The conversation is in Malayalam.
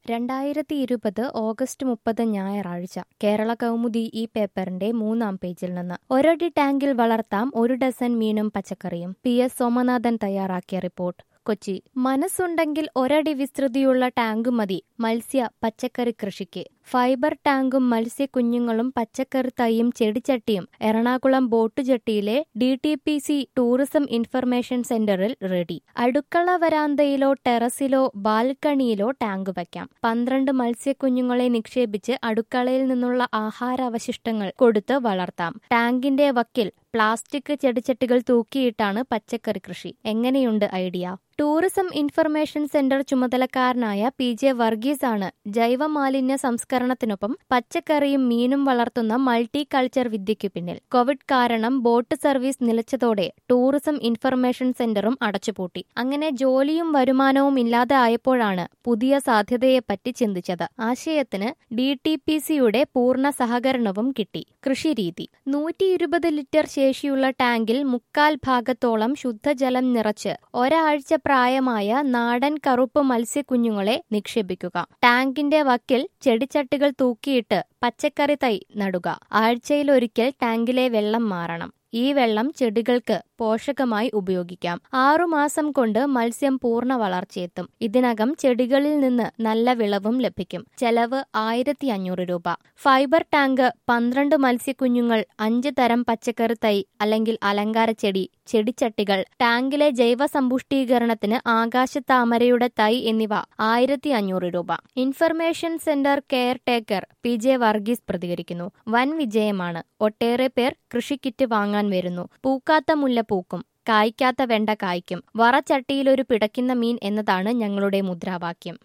രണ്ടായിരത്തി ഇരുപത് ഓഗസ്റ്റ് മുപ്പത് ഞായറാഴ്ച കേരള കൗമുദി ഈ പേപ്പറിന്റെ മൂന്നാം പേജിൽ നിന്ന് ഒരടി ടാങ്കിൽ വളർത്താം ഒരു ഡസൻ മീനും പച്ചക്കറിയും പി എസ് സോമനാഥൻ തയ്യാറാക്കിയ റിപ്പോർട്ട് കൊച്ചി മനസ്സുണ്ടെങ്കിൽ ഒരടി വിസ്തൃതിയുള്ള ടാങ്ക് മതി മത്സ്യ പച്ചക്കറി കൃഷിക്ക് ഫൈബർ ടാങ്കും മത്സ്യക്കുഞ്ഞുങ്ങളും പച്ചക്കറി തൈയും ചെടിച്ചട്ടിയും എറണാകുളം ബോട്ട് ജെട്ടിയിലെ D T P C tourism information സെന്ററിൽ റെഡി അടുക്കള വരാന്തയിലോ ടെറസിലോ ബാൽക്കണിയിലോ ടാങ്ക് വയ്ക്കാം പന്ത്രണ്ട് മത്സ്യക്കുഞ്ഞുങ്ങളെ നിക്ഷേപിച്ച് അടുക്കളയിൽ നിന്നുള്ള ആഹാരാവശിഷ്ടങ്ങൾ കൊടുത്ത് വളർത്താം ടാങ്കിന്റെ വക്കിൽ പ്ലാസ്റ്റിക് ചെടിച്ചട്ടികൾ തൂക്കിയിട്ടാണ് പച്ചക്കറി കൃഷി എങ്ങനെയുണ്ട് ഐഡിയ ടൂറിസം ഇൻഫർമേഷൻ സെന്റർ ചുമതലക്കാരനായ പി ജെ വർഗീസ് ആണ് ജൈവമാലിന്യ സംസ്കരണത്തിനൊപ്പം പച്ചക്കറിയും മീനും വളർത്തുന്ന മൾട്ടി കൾച്ചർ വിദ്യയ്ക്കു പിന്നിൽ കോവിഡ് കാരണം ബോട്ട് സർവീസ് നിലച്ചതോടെ ടൂറിസം ഇൻഫർമേഷൻ സെന്ററും അടച്ചുപൂട്ടി അങ്ങനെ ജോലിയും വരുമാനവും ഇല്ലാതെ ആയപ്പോഴാണ് പുതിയ സാധ്യതയെപ്പറ്റി ചിന്തിച്ചത് ആശയത്തിന് ഡി ടി പി സിയുടെ പൂർണ്ണ സഹകരണവും കിട്ടി കൃഷിരീതി നൂറ്റി ഇരുപത് ലിറ്റർ ശേഷിയുള്ള ടാങ്കിൽ മുക്കാൽ ഭാഗത്തോളം ശുദ്ധജലം നിറച്ച് ഒരാഴ്ച പ്രായമായ നാടൻ കറുപ്പ് മത്സ്യക്കുഞ്ഞുങ്ങളെ നിക്ഷേപിക്കുക ടാങ്കിന്റെ വക്കിൽ ചെടിച്ചട്ടികൾ തൂക്കിയിട്ട് പച്ചക്കറി തൈ നടുക ആഴ്ചയിലൊരിക്കൽ ടാങ്കിലെ വെള്ളം മാറണം ഈ വെള്ളം ചെടികൾക്ക് പോഷകമായി ഉപയോഗിക്കാം ആറുമാസം കൊണ്ട് മത്സ്യം പൂർണ്ണ വളർച്ചയെത്തും ഇതിനകം ചെടികളിൽ നിന്ന് നല്ല വിളവും ലഭിക്കും ചെലവ് ആയിരത്തി അഞ്ഞൂറ് രൂപ ഫൈബർ ടാങ്ക് പന്ത്രണ്ട് മത്സ്യക്കുഞ്ഞുങ്ങൾ അഞ്ച് തരം പച്ചക്കറി തൈ അല്ലെങ്കിൽ അലങ്കാര ചെടി ചെടിച്ചട്ടികൾ ടാങ്കിലെ ജൈവ സമ്പുഷ്ടീകരണത്തിന് ആകാശത്താമരയുടെ തൈ എന്നിവ ആയിരത്തി അഞ്ഞൂറ് രൂപ information centre caretaker P J Varghese പ്രതികരിക്കുന്നു വൻ വിജയമാണ് ഒട്ടേറെ പേർ കൃഷിക്കിറ്റ് വാങ്ങാൻ വരുന്നു പൂക്കാത്ത മുല്ല പൂക്കും കായ്ക്കാത്ത വെണ്ട കായ്ക്കും വറച്ചട്ടിയിലൊരു പിടയ്ക്കുന്ന മീൻ എന്നതാണ് ഞങ്ങളുടെ മുദ്രാവാക്യം